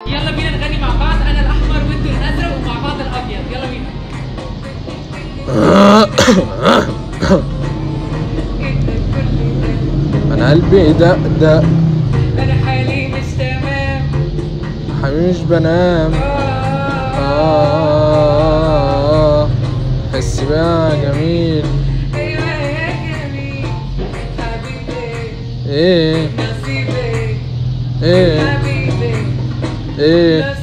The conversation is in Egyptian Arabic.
يلا بينا نغني مع بعض انا الاحمر وانتوا الازرق ومع بعض الابيض يلا بينا انا قلبي دق دق انا حالي مش تمام حبيبي مش بنام آه. آه حس بيها جميل ايوه يا جميل حبيبي ايه نصيبي ايه حبيبي ايه